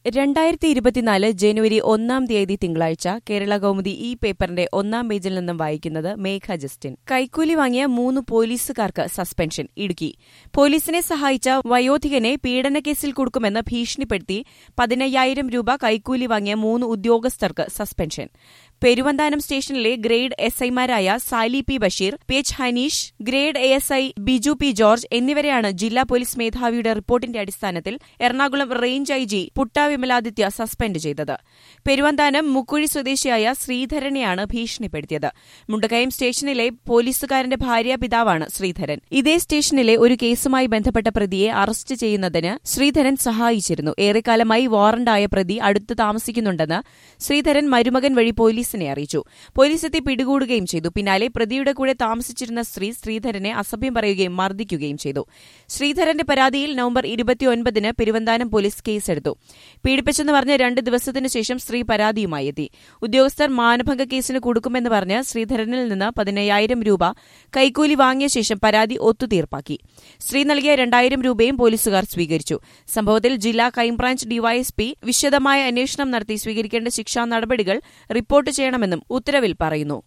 രണ്ടായിരത്തി ഇരുപത്തിനാല് ജനുവരി ഒന്നാം തീയതി തിങ്കളാഴ്ച കേരള കൗമുദി ഈ പേപ്പറിന്റെ ഒന്നാം പേജിൽ നിന്നും വായിക്കുന്നത് മേഘ ജസ്റ്റിൻ കൈക്കൂലി വാങ്ങിയ മൂന്ന് പോലീസുകാർക്ക് സസ്പെൻഷൻ ഇടുക്കി പോലീസിനെ സഹായിച്ച വയോധികനെ പീഡനക്കേസിൽ കൊടുക്കുമെന്ന് ഭീഷണിപ്പെടുത്തി പതിനയ്യായിരം രൂപ കൈക്കൂലി വാങ്ങിയ മൂന്ന് ഉദ്യോഗസ്ഥർക്ക് സസ്പെൻഷൻ പെരുവന്താനം സ്റ്റേഷനിലെ ഗ്രേഡ് എസ് ഐമാരായ Sali P Basheer P H Hanish grade A S I Biju P George എന്നിവരെയാണ് ജില്ലാ പോലീസ് മേധാവിയുടെ റിപ്പോർട്ടിന്റെ അടിസ്ഥാനത്തിൽ Ernakulam range I G Putta Vimaladitya suspend ചെയ്തത് പെരുവന്താനം മുക്കുഴി സ്വദേശിയായ ശ്രീധരനെയാണ് ഭീഷണിപ്പെടുത്തിയത് മുണ്ടക്കയം സ്റ്റേഷനിലെ പോലീസുകാരന്റെ ഭാര്യ പിതാവാണ് ശ്രീധരൻ ഇതേ സ്റ്റേഷനിലെ ഒരു കേസുമായി ബന്ധപ്പെട്ട പ്രതിയെ അറസ്റ്റ് ചെയ്യുന്നതിന് ശ്രീധരൻ സഹായിച്ചിരുന്നു ഏറെക്കാലമായി വാറണ്ടായ പ്രതി അടുത്ത് താമസിക്കുന്നുണ്ടെന്ന് ശ്രീധരൻ മരുമകൻ വഴി പോലീസിനെ അറിയിച്ചു പോലീസ് എത്തി പിടികൂടുകയും ചെയ്തു പിന്നാലെ പ്രതിയുടെ കൂടെ താമസിച്ചിരുന്ന സ്ത്രീ ശ്രീധരനെ അസഭ്യം പറയുകയും മർദ്ദിക്കുകയും ചെയ്തു ശ്രീധരന്റെ പരാതിയിൽ നവംബർ ഇരുപത്തിയൊൻപതിന് പെരുവന്താനം പോലീസ് കേസെടുത്തു പീഡിപ്പിച്ചെന്ന് പറഞ്ഞ് രണ്ട് ദിവസത്തിനു ശേഷം സ്ത്രീ പരാതിയുമായി എത്തി ഉദ്യോഗസ്ഥർ മാനഭംഗ കേസിന് കൊടുക്കുമെന്ന് പറഞ്ഞ് ശ്രീധരനിൽ നിന്ന് പതിനയ്യായിരം രൂപ കൈക്കൂലി വാങ്ങിയ ശേഷം പരാതി ഒത്തുതീർപ്പാക്കി സ്ത്രീ നൽകിയ രണ്ടായിരം രൂപയും പോലീസുകാർ സ്വീകരിച്ചു സംഭവത്തിൽ ജില്ലാ ക്രൈംബ്രാഞ്ച് ഡിവൈഎസ്പി വിശദമായ അന്വേഷണം നടത്തി സ്വീകരിക്കേണ്ട ശിക്ഷാ നടപടികൾ റിപ്പോർട്ട് ചെയ്യണമെന്നും ഉത്തരവിൽ പറയുന്നു